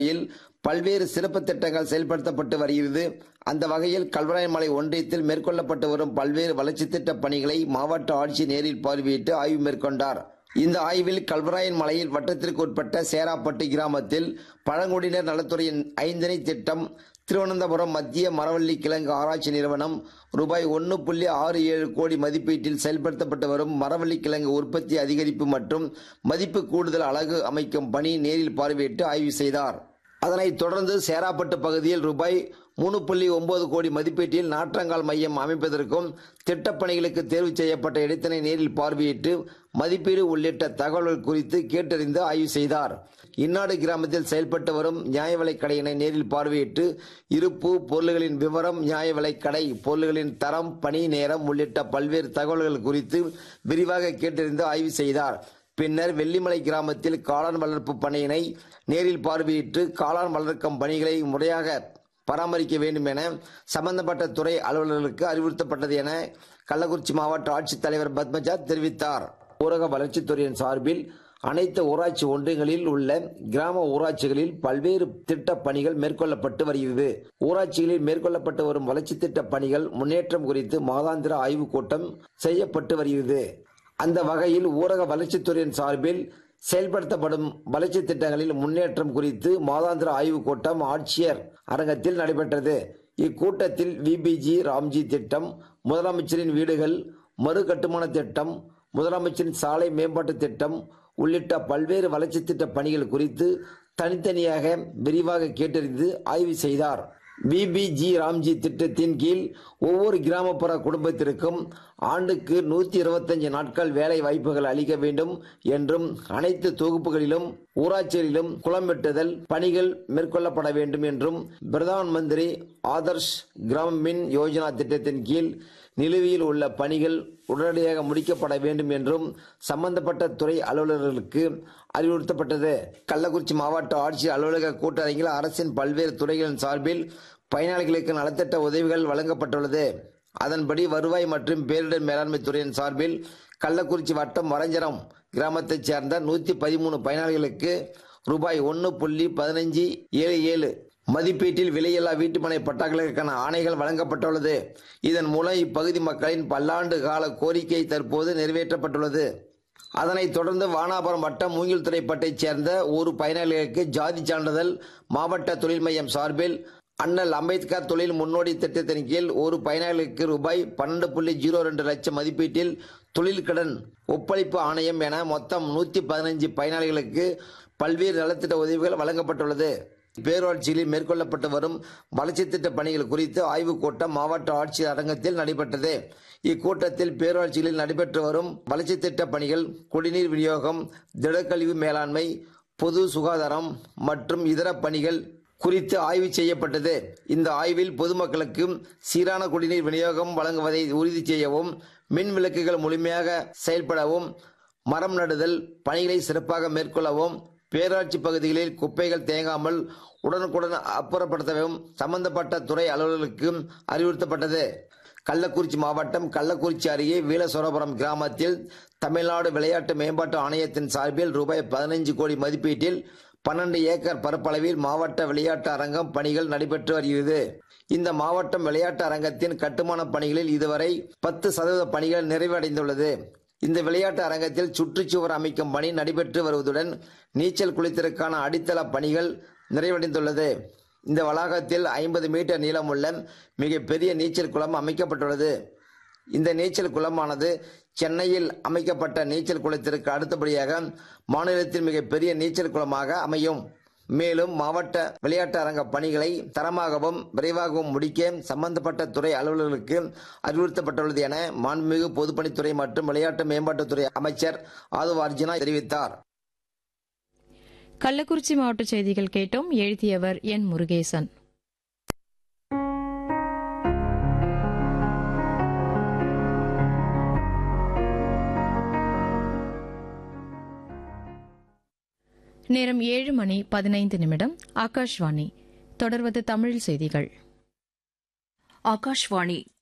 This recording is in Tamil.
யில் பல்வேறு சிறப்பு திட்டங்கள் செயல்படுத்தப்பட்டு வருகிறது அந்த வகையில் கல்வராயமலை ஒன்றியத்தில் மேற்கொள்ளப்பட்டு வரும் பல்வேறு வளர்ச்சித் திட்ட பணிகளை மாவட்ட ஆட்சியர் நேரில் பார்வையிட்டு ஆய்வு மேற்கொண்டார் இந்த ஆய்வில் கல்வராயன் மலையில் வட்டத்திற்கு உட்பட்ட சேராப்பட்டு கிராமத்தில் பழங்குடியினர் நலத்துறையின் ஐந்தணை திட்டம் திருவனந்தபுரம் மத்திய மரவள்ளி கிழங்கு ஆராய்ச்சி நிறுவனம் ரூபாய் ஒன்று புள்ளி ஆறு ஏழு கோடி மதிப்பீட்டில் செயல்படுத்தப்பட்டு வரும் மரவள்ளி கிழங்கு உற்பத்தி அதிகரிப்பு மற்றும் மதிப்பு கூடுதல் அலகு அமைக்கும் பணி நேரில் பார்வையிட்டு ஆய்வு செய்தார் அதனைத் தொடர்ந்து சேராப்பட்டு பகுதியில் ரூபாய் மூணு புள்ளி ஒன்பது கோடி மதிப்பீட்டில் நாற்றங்கால் மையம் அமைப்பதற்கும் திட்டப்பணிகளுக்கு தேர்வு செய்யப்பட்ட இடத்தினை நேரில் பார்வையிட்டு மதிப்பீடு உள்ளிட்ட தகவல்கள் குறித்து கேட்டறிந்து ஆய்வு செய்தார் இந்நாடு கிராமத்தில் செயல்பட்டு வரும் நியாய விலைக் கடையினை நேரில் பார்வையிட்டு இருப்பு பொருள்களின் விவரம் நியாய விலைக் கடை பொருள்களின் தரம் பணி நேரம் உள்ளிட்ட பல்வேறு தகவல்கள் குறித்து விரிவாக கேட்டறிந்து ஆய்வு செய்தார் பின்னர் வெள்ளிமலை கிராமத்தில் காளான் வளர்ப்பு பணியினை நேரில் பார்வையிட்டு காளான் வளர்க்கும் பணிகளை முறையாக பராமரிக்க வேண்டும் என சம்பந்தப்பட்ட துறை அலுவலர்களுக்கு அறிவுறுத்தப்பட்டது என கள்ளக்குறிச்சி மாவட்ட ஆட்சித்தலைவர் பத்மஜா தெரிவித்தார் ஊரக வளர்ச்சித்துறையின் சார்பில் அனைத்து ஊராட்சி ஒன்றியங்களில் உள்ள கிராம ஊராட்சிகளில் பல்வேறு திட்ட பணிகள் மேற்கொள்ளப்பட்டு வருகிறது ஊராட்சிகளில் மேற்கொள்ளப்பட்டு வரும் வளர்ச்சி திட்ட பணிகள் முன்னேற்றம் குறித்து மாதாந்திர ஆய்வுக் கூட்டம் செய்யப்பட்டு வருகிறது அந்த வகையில் ஊரக வளர்ச்சித்துறையின் சார்பில் செயல்படுத்தப்படும் வளர்ச்சி திட்டங்களில் முன்னேற்றம் குறித்து மாதாந்திர ஆய்வுக் கூட்டம் ஆட்சியர் அரங்கத்தில் நடைபெற்றது இக்கூட்டத்தில் விபிஜி ராம்ஜி திட்டம் முதலமைச்சரின் வீடுகள் மறு கட்டுமான திட்டம் முதலமைச்சரின் சாலை மேம்பாட்டு திட்டம் உள்ளிட்ட பல்வேறு வளர்ச்சி திட்ட பணிகள் குறித்து தனித்தனியாக விரிவாக கேட்டறிந்து ஆய்வு செய்தார் பிபிஜி ராம்ஜி திட்டத்தின் கீழ் ஒவ்வொரு கிராமப்புற குடும்பத்திற்கும் ஆண்டுக்கு நூத்தி இருபத்தஞ்சு நாட்கள் வேலை வாய்ப்புகள் அளிக்க வேண்டும் என்றும் அனைத்து தொகுப்புகளிலும் ஊராட்சிகளிலும் குளம் வெட்டுதல் பணிகள் மேற்கொள்ளப்பட வேண்டும் என்றும் பிரதான் மந்திரி ஆதர்ஷ் கிராம் மின் யோஜனா திட்டத்தின் கீழ் நிலுவையில் உள்ள பணிகள் உடனடியாக முடிக்கப்பட வேண்டும் என்றும் சம்பந்தப்பட்ட துறை அலுவலர்களுக்கு அறிவுறுத்தப்பட்டது கள்ளக்குறிச்சி மாவட்ட ஆட்சியர் அலுவலக கூட்டரங்கில் அரசின் பல்வேறு துறைகளின் சார்பில் பயனாளிகளுக்கு நலத்திட்ட உதவிகள் வழங்கப்பட்டுள்ளது அதன்படி வருவாய் மற்றும் பேரிடர் மேலாண்மை துறையின் சார்பில் கள்ளக்குறிச்சி வட்டம் வரஞ்சரம் கிராமத்தைச் சேர்ந்த நூத்தி பதிமூணு பயனாளிகளுக்கு ரூபாய் ஒன்று புள்ளி பதினஞ்சு ஏழு ஏழு மதிப்பீட்டில் விலையில்லா வீட்டுமனை பட்டாக்களுக்கான ஆணைகள் வழங்கப்பட்டுள்ளது இதன் மூலம் இப்பகுதி மக்களின் பல்லாண்டு கால கோரிக்கை தற்போது நிறைவேற்றப்பட்டுள்ளது அதனைத் தொடர்ந்து வானாபுரம் வட்டம் மூங்கில்துறைப்பட்டைச் சேர்ந்த ஒரு பயனாளிகளுக்கு ஜாதி சான்றிதழ் மாவட்ட தொழில் மையம் சார்பில் அண்ணல் அம்பேத்கர் தொழில் முன்னோடி திட்டத்தின் கீழ் ஒரு பயனாளிக்கு ரூபாய் பன்னெண்டு புள்ளி ஜீரோ ரெண்டு லட்சம் மதிப்பீட்டில் தொழில் கடன் ஒப்பளிப்பு ஆணையம் என மொத்தம் நூத்தி பதினஞ்சு பயனாளிகளுக்கு பல்வேறு நலத்திட்ட உதவிகள் வழங்கப்பட்டுள்ளது பேரூராட்சிகளில் மேற்கொள்ளப்பட்டு வரும் வளர்ச்சி திட்ட பணிகள் குறித்து ஆய்வுக் கூட்டம் மாவட்ட ஆட்சியர் அரங்கத்தில் நடைபெற்றது இக்கூட்டத்தில் பேரூராட்சிகளில் நடைபெற்று வரும் வளர்ச்சி திட்ட பணிகள் குடிநீர் விநியோகம் திடக்கழிவு மேலாண்மை பொது சுகாதாரம் மற்றும் இதர பணிகள் குறித்து ஆய்வு செய்யப்பட்டது இந்த ஆய்வில் பொதுமக்களுக்கு சீரான குடிநீர் விநியோகம் வழங்குவதை உறுதி செய்யவும் மின் விளக்குகள் முழுமையாக செயல்படவும் மரம் நடுதல் பணிகளை சிறப்பாக மேற்கொள்ளவும் பேராட்சி பகுதிகளில் குப்பைகள் தேங்காமல் உடனுக்குடன் அப்புறப்படுத்தவும் சம்பந்தப்பட்ட துறை அலுவலர்களுக்கு அறிவுறுத்தப்பட்டது கள்ளக்குறிச்சி மாவட்டம் கள்ளக்குறிச்சி அருகே வீலசோரபுரம் கிராமத்தில் தமிழ்நாடு விளையாட்டு மேம்பாட்டு ஆணையத்தின் சார்பில் ரூபாய் பதினைஞ்சு கோடி மதிப்பீட்டில் பன்னெண்டு ஏக்கர் பரப்பளவில் மாவட்ட விளையாட்டு அரங்கம் பணிகள் நடைபெற்று வருகிறது இந்த மாவட்டம் விளையாட்டு அரங்கத்தின் கட்டுமான பணிகளில் இதுவரை பத்து சதவீத பணிகள் நிறைவடைந்துள்ளது இந்த விளையாட்டு அரங்கத்தில் சுற்றுச்சுவர் அமைக்கும் பணி நடைபெற்று வருவதுடன் நீச்சல் குளித்திற்கான அடித்தள பணிகள் நிறைவடைந்துள்ளது இந்த வளாகத்தில் ஐம்பது மீட்டர் நீளமுள்ள மிகப்பெரிய நீச்சல் குளம் அமைக்கப்பட்டுள்ளது இந்த நீச்சல் குளமானது சென்னையில் அமைக்கப்பட்ட நீச்சல் குளத்திற்கு அடுத்தபடியாக மாநிலத்தில் மிகப்பெரிய நீச்சல் குளமாக அமையும் மேலும் மாவட்ட விளையாட்டு அரங்க பணிகளை தரமாகவும் விரைவாகவும் முடிக்க சம்பந்தப்பட்ட துறை அலுவலர்களுக்கு அறிவுறுத்தப்பட்டுள்ளது என மாண்புமிகு பொதுப்பணித்துறை மற்றும் விளையாட்டு மேம்பாட்டுத்துறை அமைச்சர் ஆதுவ அர்ஜுனா தெரிவித்தார் கள்ளக்குறிச்சி மாவட்ட செய்திகள் கேட்டோம் எழுதியவர் என் முருகேசன் நேரம் ஏழு மணி பதினைந்து நிமிடம் ஆகாஷ்வாணி தொடர்வது தமிழ் செய்திகள் ஆகாஷ்வாணி